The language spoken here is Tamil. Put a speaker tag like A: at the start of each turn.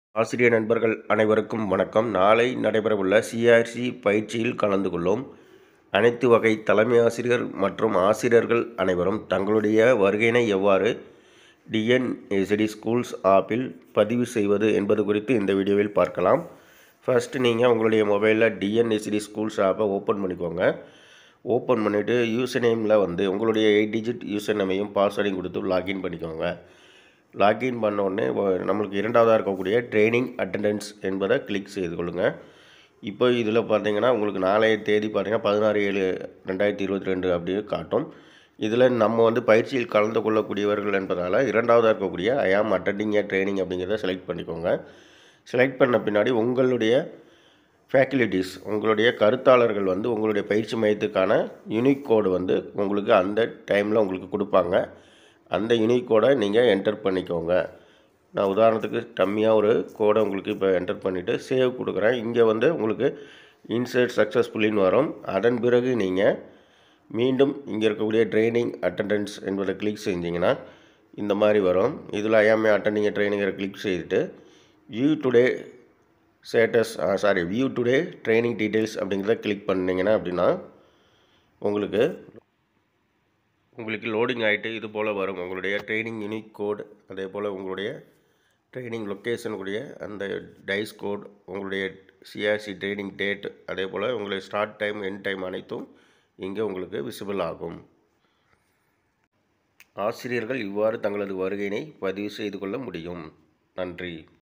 A: ஆசிரியர் நண்பர்கள் அனைவருக்கும் வணக்கம் நாளை நடைபெறவுள்ள சிஆர்சி பயிற்சியில் கலந்து கொள்ளும் அனைத்து வகை தலைமை ஆசிரியர் மற்றும் ஆசிரியர்கள் அனைவரும் தங்களுடைய வருகையினை எவ்வாறு டிஎன்ஏசிடி ஸ்கூல்ஸ் ஆப்பில் பதிவு செய்வது என்பது குறித்து இந்த வீடியோவில் பார்க்கலாம் ஃபஸ்ட்டு நீங்கள் உங்களுடைய மொபைலில் டிஎன்ஏசிடி ஸ்கூல்ஸ் ஆப்பை ஓப்பன் பண்ணிக்கோங்க ஓப்பன் பண்ணிவிட்டு யூசர் நேமில் வந்து உங்களுடைய எயிட் டிஜிட் யூசர் நேமையும் பாஸ்வேர்டையும் கொடுத்து லாகின் பண்ணிக்கோங்க லாகின் பண்ண உடனே வ- நம்மளுக்கு இரண்டாவதாக இருக்கக்கூடிய ட்ரைனிங் அட்டெண்டன்ஸ் என்பதை கிளிக் செய்து கொள்ளுங்கள் இப்போ இதில் பார்த்தீங்கன்னா உங்களுக்கு நாளைய தேதி பார்த்தீங்கன்னா பதினாறு ஏழு ரெண்டாயிரத்தி இருபத்தி ரெண்டு அப்படின்னு காட்டும் இதில் நம்ம வந்து பயிற்சியில் கலந்து கொள்ளக்கூடியவர்கள் என்பதால் இரண்டாவதாக இருக்கக்கூடிய I am attending a training அப்படிங்கிறத செலக்ட் பண்ணிக்கோங்க செலக்ட் பண்ண பின்னாடி உங்களுடைய ஃபேக்கல்டிஸ் உங்களுடைய கருத்தாளர்கள் வந்து உங்களுடைய பயிற்சி மையத்துக்கான யூனிக் கோடு வந்து உங்களுக்கு அந்த டைமில் உங்களுக்கு கொடுப்பாங்க அந்த யூனிக் கோடை நீங்கள் என்டர் பண்ணிக்கோங்க நான் உதாரணத்துக்கு டம்மியாக ஒரு கோடை உங்களுக்கு இப்போ என்டர் பண்ணிவிட்டு சேவ் கொடுக்குறேன் இங்கே வந்து உங்களுக்கு இன்சர்ட் சக்ஸஸ்ஃபுல்லின்னு வரும் அதன் பிறகு நீங்கள் மீண்டும் இங்கே இருக்கக்கூடிய ட்ரைனிங் அட்டெண்டன்ஸ் என்பதை கிளிக் செஞ்சீங்கன்னா இந்த மாதிரி வரும் இதில் ஐஎம்ஏ அட்டெண்டிங் ட்ரைனிங்கை கிளிக் செய்துட்டு view today status sorry view today training details அப்படிங்கிறத கிளிக் பண்ணீங்கன்னா அப்படின்னா உங்களுக்கு உங்களுக்கு லோடிங் ஆகிட்டு இது போல் வரும் உங்களுடைய ட்ரைனிங் யூனிக் கோட் அதே போல் உங்களுடைய ட்ரைனிங் லொக்கேஷனுடைய அந்த டைஸ் கோட் உங்களுடைய சிஆர்சி ட்ரைனிங் டேட் அதே போல் உங்களுடைய ஸ்டார்ட் டைம் எண்ட் டைம் அனைத்தும் இங்கே உங்களுக்கு விசிபிள் ஆகும் ஆசிரியர்கள் இவ்வாறு தங்களது வருகையினை பதிவு செய்து கொள்ள முடியும் நன்றி